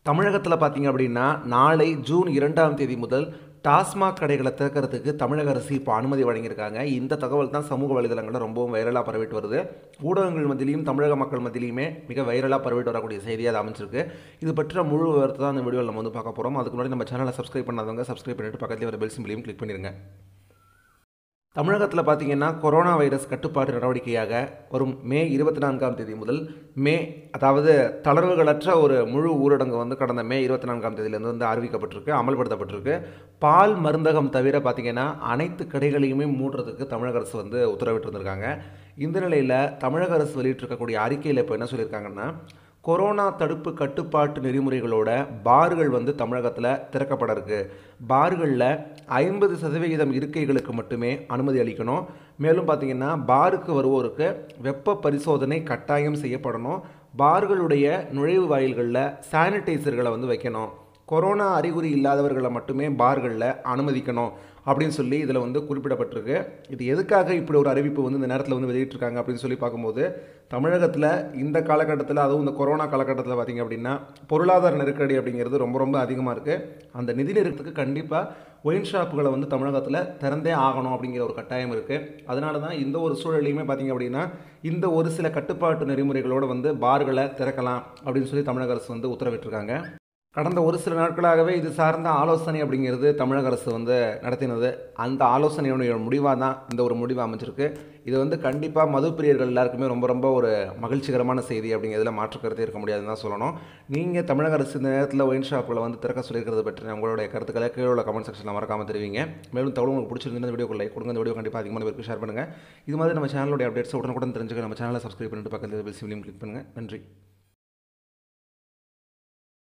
தமிழகத்தில் பார்த்தீங்க அப்படின்னா நாளை ஜூன் இரண்டாம் தேதி முதல் டாஸ்மாக் கடைகளை திறக்கிறதுக்கு தமிழக அரசு இப்போ அனுமதி வழங்கியிருக்காங்க இந்த தகவல் தான் சமூக வலைதளங்களில் ரொம்பவும் வைரலாக பரவிட்டு வருது ஊடகங்கள் மத்தியிலையும் தமிழக மக்கள் மத்தியிலையுமே மிக வைரலாக பரவிட்டு வரக்கூடிய செய்தியாக அது அமைச்சிருக்கு இது பற்றின முழு விவரத்தை தான் இந்த வீடியோவில் நம்ம வந்து பார்க்க போகிறோம் அதுக்கு முன்னாடி நம்ம சேனலை சப்ஸ்கிரைப் பண்ணாதவங்க சப்ஸ்கிரைப் பண்ணிட்டு பக்கத்தில் வர பெல் சிம்பிளையும் கிளிக் பண்ணிடுங்க தமிழகத்தில் பார்த்தீங்கன்னா கொரோனா வைரஸ் கட்டுப்பாட்டு நடவடிக்கையாக வரும் மே இருபத்தி நான்காம் தேதி முதல் மே அதாவது தளர்வுகளற்ற ஒரு முழு ஊரடங்கு வந்து கடந்த மே இருபத்தி நான்காம் தேதியிலேருந்து வந்து அறிவிக்கப்பட்டிருக்கு அமல்படுத்தப்பட்டிருக்கு பால் மருந்தகம் தவிர பார்த்தீங்கன்னா அனைத்து கடைகளையுமே மூடுறதுக்கு தமிழக அரசு வந்து உத்தரவிட்டிருந்திருக்காங்க இந்த நிலையில் தமிழக அரசு வெளியிட்டிருக்கக்கூடிய அறிக்கையில் இப்போ என்ன சொல்லியிருக்காங்கன்னா கொரோனா தடுப்பு கட்டுப்பாட்டு நெறிமுறைகளோட பார்கள் வந்து தமிழகத்தில் திறக்கப்பட இருக்கு பார்களில் ஐம்பது சதவிகிதம் இருக்கைகளுக்கு மட்டுமே அனுமதி அளிக்கணும் மேலும் பார்த்தீங்கன்னா பாருக்கு வருவோருக்கு வெப்ப பரிசோதனை கட்டாயம் செய்யப்படணும் பார்களுடைய நுழைவு வாயில்களில் சானிடைசர்களை வந்து வைக்கணும் கொரோனா அறிகுறி இல்லாதவர்களை மட்டுமே பார்களில் அனுமதிக்கணும் அப்படின்னு சொல்லி இதில் வந்து குறிப்பிடப்பட்டிருக்கு இது எதுக்காக இப்படி ஒரு அறிவிப்பு வந்து இந்த நேரத்தில் வந்து வெளியிட்டிருக்காங்க அப்படின்னு சொல்லி பார்க்கும்போது தமிழகத்தில் இந்த காலகட்டத்தில் அதுவும் இந்த கொரோனா காலகட்டத்தில் பார்த்திங்க அப்படின்னா பொருளாதார நெருக்கடி அப்படிங்கிறது ரொம்ப ரொம்ப அதிகமாக இருக்குது அந்த நிதி நெருக்கத்துக்கு கண்டிப்பாக ஒயின் ஷாப்புகளை வந்து தமிழகத்தில் திறந்தே ஆகணும் அப்படிங்கிற ஒரு கட்டாயம் இருக்குது அதனால தான் இந்த ஒரு சூழலையுமே பார்த்திங்க அப்படின்னா இந்த ஒரு சில கட்டுப்பாட்டு நெறிமுறைகளோடு வந்து பார்களை திறக்கலாம் அப்படின்னு சொல்லி தமிழக அரசு வந்து உத்தரவிட்டிருக்காங்க கடந்த ஒரு சில நாட்களாகவே இது சார்ந்த ஆலோசனை அப்படிங்கிறது தமிழக அரசு வந்து நடத்தினது அந்த ஆலோசனையுடைய முடிவாக தான் இந்த ஒரு முடிவு அமைச்சிருக்கு இது வந்து கண்டிப்பாக மது பிரியர்கள் எல்லாருக்குமே ரொம்ப ரொம்ப ஒரு மகிழ்ச்சிகரமான செய்தி அப்படிங்கிறதுல மாற்றுக்கருத்தே இருக்க முடியாதுன்னு தான் சொல்லணும் நீங்கள் தமிழக அரசு இந்த நேரத்தில் ஒயின் ஷாப்பில் வந்து திறக்க சொல்லியிருக்கிறது பற்றி உங்களுடைய கருத்துக்களை கீழே உள்ள கமெண்ட் செக்ஷனில் மறக்காமல் தெரிவிங்க மேலும் தகவல் உங்களுக்கு பிடிச்சிருந்தா இந்த வீடியோ லைக் கொடுங்க இந்த வீடியோ கண்டிப்பாக அதிகமான பேருக்கு ஷேர் பண்ணுங்கள் இது மாதிரி நம்ம சேனலோட அப்டேட்ஸ் உடனுக்குடன் தெரிஞ்சுக்க நம்ம சேனலை சப்ஸ்கிரைப் பண்ணிட்டு பக்கத்தில் பெல் சிம்லையும் கிளிக் பண்ணுங்கள் நன்றி